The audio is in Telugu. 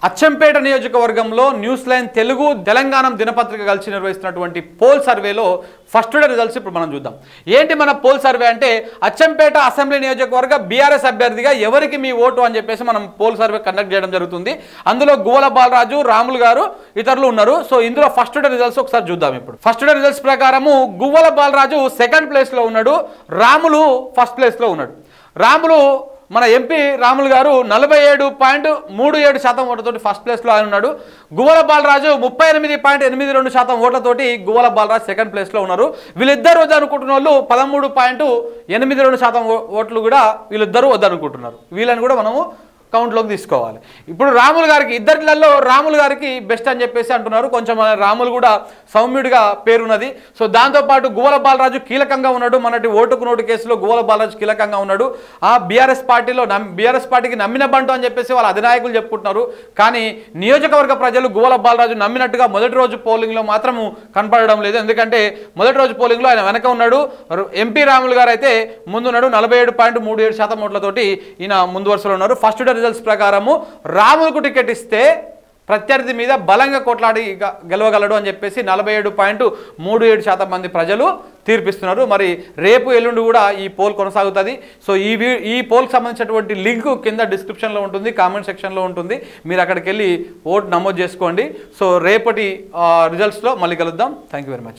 అచ్చంపేట నియోజకవర్గంలో న్యూస్ లైన్ తెలుగు తెలంగాణ దినపత్రిక కలిసి నిర్వహిస్తున్నటువంటి పోల్ సర్వేలో ఫస్ట్ డే రిజల్ట్స్ ఇప్పుడు మనం చూద్దాం ఏంటి మన పోల్ సర్వే అంటే అచ్చంపేట అసెంబ్లీ నియోజకవర్గ బీఆర్ఎస్ అభ్యర్థిగా ఎవరికి మీ ఓటు అని చెప్పేసి మనం పోల్ సర్వే కండక్ట్ చేయడం జరుగుతుంది అందులో గువల బాలరాజు రాములు గారు ఇతరులు ఉన్నారు సో ఇందులో ఫస్ట్ డే రిజల్ట్స్ ఒకసారి చూద్దాం ఇప్పుడు ఫస్ట్ డే రిజల్ట్స్ ప్రకారము గువ్వల బాలరాజు సెకండ్ ప్లేస్లో ఉన్నాడు రాములు ఫస్ట్ ప్లేస్లో ఉన్నాడు రాములు మన ఎంపీ రాములు గారు నలభై ఏడు పాయింట్ మూడు ఏడు శాతం ఓట్లతోటి ఫస్ట్ ప్లేస్లో ఆయన ఉన్నాడు గువ్వల బాలరాజు ముప్పై ఎనిమిది పాయింట్ ఎనిమిది రెండు శాతం ఓట్లతోటి గువ్వల బాలరాజు సెకండ్ ప్లేస్లో ఉన్నారు వీళ్ళిద్దరు వద్దనుకుంటున్న వాళ్ళు పదమూడు పాయింట్ ఎనిమిది రెండు శాతం ఓ- ఓట్లు కూడా వీళ్ళిద్దరూ వద్దనుకుంటున్నారు వీళ్ళని కూడా మనము కౌంట్లోకి తీసుకోవాలి ఇప్పుడు రాములు గారికి ఇద్దరిలలో రాములు గారికి బెస్ట్ అని చెప్పేసి అంటున్నారు కొంచెం మన రాములు కూడా సౌమ్యుడిగా పేరున్నది సో దాంతోపాటు గువ్వల బాలరాజు కీలకంగా ఉన్నాడు మనటి ఓటుకు నోటు కేసులో గువ్వల బాలరాజు కీలకంగా ఉన్నాడు ఆ బీఆర్ఎస్ పార్టీలో నమ్ బీఆర్ఎస్ పార్టీకి నమ్మిన బంటు అని చెప్పేసి వాళ్ళ అధినాయకులు చెప్పుకుంటున్నారు కానీ నియోజకవర్గ ప్రజలు గువ్వల బాలరాజు నమ్మినట్టుగా మొదటి రోజు పోలింగ్లో మాత్రము కనపడడం లేదు ఎందుకంటే మొదటి రోజు పోలింగ్లో ఆయన వెనక ఉన్నాడు రు- ఎంపీ రాములు గారు అయితే ముందున్నాడు నలభై ఏడు పాయింట్ మూడు ఏడు శాతం ఓట్లతోటి ఈయన ముందు వరుసలో ఉన్నారు ఫస్ట్ డే రిజల్ట్స్ ప్రకారము రాములకు టికెట్ ఇస్తే ప్రత్యర్థి మీద బలంగా కొట్లాడి గ- గెలవగలడు అని చెప్పేసి నలభై ఏడు పాయింట్ మూడు ఏడు శాతం మంది ప్రజలు తీర్పిస్తున్నారు మరి రేపు ఎల్లుండి కూడా ఈ పోల్ కొనసాగుతుంది సో ఈ వీ ఈ పోల్కి సంబంధించినటువంటి లింక్ కింద డిస్క్రిప్షన్లో ఉంటుంది కామెంట్ సెక్షన్లో ఉంటుంది మీరు అక్కడికి వెళ్ళి ఓటు నమోదు చేసుకోండి సో రేపటి రిజల్ట్స్లో మళ్ళీ కలుద్దాం థ్యాంక్ యూ వెరీ మచ్